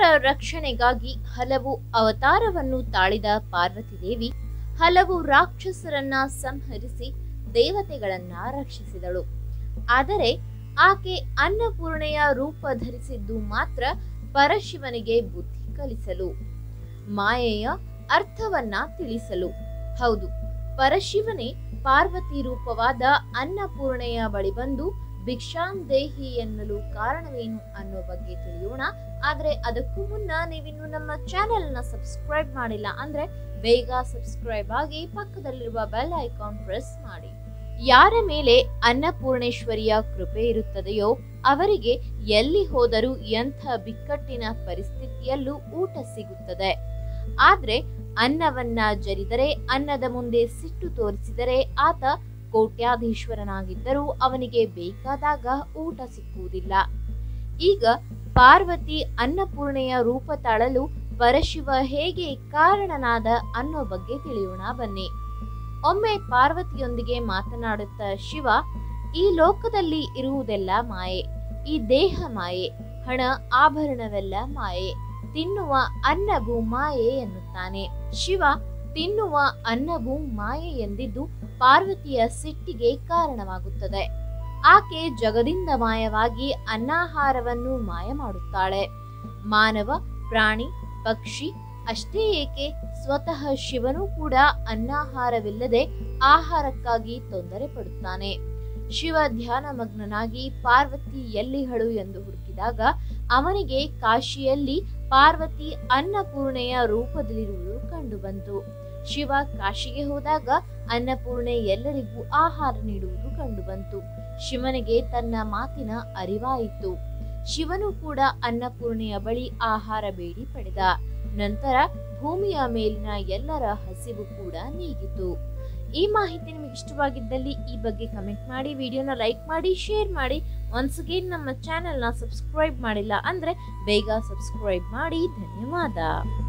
ರಕ್ಷಣೆಗಾಗಿ ಹಲವು ಅವತಾರವನ್ನು ತಾಳಿದ ಪಾರ್ವತಿ ದೇವಿ ಹಲವು ರಾಕ್ಷಸರನ್ನ ಸಂಹರಿಸಿ ದೇವತೆಗಳನ್ನ ರಕ್ಷಿಸಿದಳು ಆದರೆ ಆಕೆ ಅನ್ನಪೂರ್ಣೆಯ ರೂಪ ಧರಿಸಿದ್ದು ಮಾತ್ರ ಪರಶಿವನಿಗೆ ಬುದ್ಧಿ ಕಲಿಸಲು ಮಾಯೆಯ ಅರ್ಥವನ್ನ ತಿಳಿಸಲು ಹೌದು ಪರಶಿವನೇ ಪಾರ್ವತಿ ರೂಪವಾದ ಅನ್ನಪೂರ್ಣೆಯ ಬಳಿ ಬಂದು ಭಿಕ್ಷಾಂ ದೇಹಿ ಎನ್ನಲು ಕಾರಣವೇನು ಅನ್ನೋ ಬಗ್ಗೆ ತಿಳಿಯೋಣ ಆದ್ರೆ ಅದಕ್ಕೂ ಮುನ್ನ ನೀವಿನ್ನು ನಮ್ಮ ಚಾನೆಲ್ ನ ಸಬ್ಸ್ಕ್ರೈಬ್ ಮಾಡಿಲ್ಲ ಅಂದ್ರೆ ಬೇಗ ಸಬ್ಸ್ಕ್ರೈಬ್ ಆಗಿ ಪಕ್ಕದಲ್ಲಿರುವ ಬೆಲ್ ಐಕಾನ್ ಪ್ರೆಸ್ ಮಾಡಿ ಯಾರ ಮೇಲೆ ಅನ್ನಪೂರ್ಣೇಶ್ವರಿಯ ಕೃಪೆ ಇರುತ್ತದೆಯೋ ಅವರಿಗೆ ಎಲ್ಲಿ ಹೋದರೂ ಎಂಥ ಬಿಕ್ಕಟ್ಟಿನ ಪರಿಸ್ಥಿತಿಯಲ್ಲೂ ಊಟ ಸಿಗುತ್ತದೆ ಆದ್ರೆ ಅನ್ನವನ್ನ ಜರಿದರೆ ಅನ್ನದ ಮುಂದೆ ಸಿಟ್ಟು ತೋರಿಸಿದರೆ ಆತ ಕೋಟ್ಯಾಧೀಶ್ವರನಾಗಿದ್ದರೂ ಅವನಿಗೆ ಬೇಕಾದಾಗ ಊಟ ಸಿಕ್ಕುವುದಿಲ್ಲ ಈಗ ಪಾರ್ವತಿ ಅನ್ನಪೂರ್ಣೆಯ ರೂಪ ತಾಳಲು ಪರಶಿವ ಹೇಗೆ ಕಾರಣನಾದ ಅನ್ನೋ ಬಗ್ಗೆ ತಿಳಿಯೋಣ ಬನ್ನಿ ಒಮ್ಮೆ ಪಾರ್ವತಿಯೊಂದಿಗೆ ಮಾತನಾಡುತ್ತ ಶಿವ ಈ ಲೋಕದಲ್ಲಿ ಇರುವುದೆಲ್ಲ ಮಾಯೆ ಈ ದೇಹ ಮಾಯೆ ಹಣ ಆಭರಣವೆಲ್ಲ ಮಾಯೆ ತಿನ್ನುವ ಅನ್ನವು ಮಾಯೆ ಎನ್ನುತ್ತಾನೆ ಶಿವ ತಿನ್ನುವ ಅನ್ನವು ಮಾಯೆ ಎಂದಿದ್ದು ಪಾರ್ವತಿಯ ಸಿಟ್ಟಿಗೆ ಕಾರಣವಾಗುತ್ತದೆ ಆಕೆ ಜಗದಿಂದ ಮಾಯವಾಗಿ ಅನ್ನಾಹಾರವನ್ನು ಮಾಯ ಮಾಡುತ್ತಾಳೆ ಮಾನವ ಪ್ರಾಣಿ ಪಕ್ಷಿ ಅಷ್ಟೇ ಏಕೆ ಸ್ವತಃ ಶಿವನೂ ಕೂಡ ಅನ್ನಾಹಾರವಿಲ್ಲದೆ ಆಹಾರಕ್ಕಾಗಿ ತೊಂದರೆ ಪಡುತ್ತಾನೆ ಶಿವ ಧ್ಯಾನ ಮಗ್ನನಾಗಿ ಪಾರ್ವತಿ ಎಲ್ಲಿಹಳು ಎಂದು ಹುಡುಕಿದಾಗ ಅವನಿಗೆ ಕಾಶಿಯಲ್ಲಿ ಪಾರ್ವತಿ ಅನ್ನಪೂರ್ಣೆಯ ರೂಪದಲ್ಲಿರುವುದು ಕಂಡುಬಂತು ಶಿವ ಕಾಶಿಗೆ ಹೋದಾಗ ಅನ್ನಪೂರ್ಣೆ ಎಲ್ಲರಿಗೂ ಆಹಾರ ನೀಡುವುದು ಕಂಡುಬಂತು ಶಿವನಿಗೆ ತನ್ನ ಮಾತಿನ ಅರಿವಾಯಿತು ಶಿವನು ಕೂಡ ಅನ್ನಪೂರ್ಣೆಯ ಬಳಿ ಆಹಾರ ಬೇಡಿ ಪಡೆದ ನಂತರ ಭೂಮಿಯ ಮೇಲಿನ ಎಲ್ಲರ ಹಸಿವು ಕೂಡ ನೀಗಿತು ಈ ಮಾಹಿತಿ ನಿಮಗೆ ಇಷ್ಟವಾಗಿದ್ದಲ್ಲಿ ಈ ಬಗ್ಗೆ ಕಮೆಂಟ್ ಮಾಡಿ ವಿಡಿಯೋನ ಲೈಕ್ ಮಾಡಿ ಶೇರ್ ಮಾಡಿ ಒನ್ಸ್ ಅಗೇನ್ ನಮ್ಮ ಚಾನೆಲ್ನ ಸಬ್ಸ್ಕ್ರೈಬ್ ಮಾಡಿಲ್ಲ ಅಂದ್ರೆ ಬೇಗ ಸಬ್ಸ್ಕ್ರೈಬ್ ಮಾಡಿ ಧನ್ಯವಾದ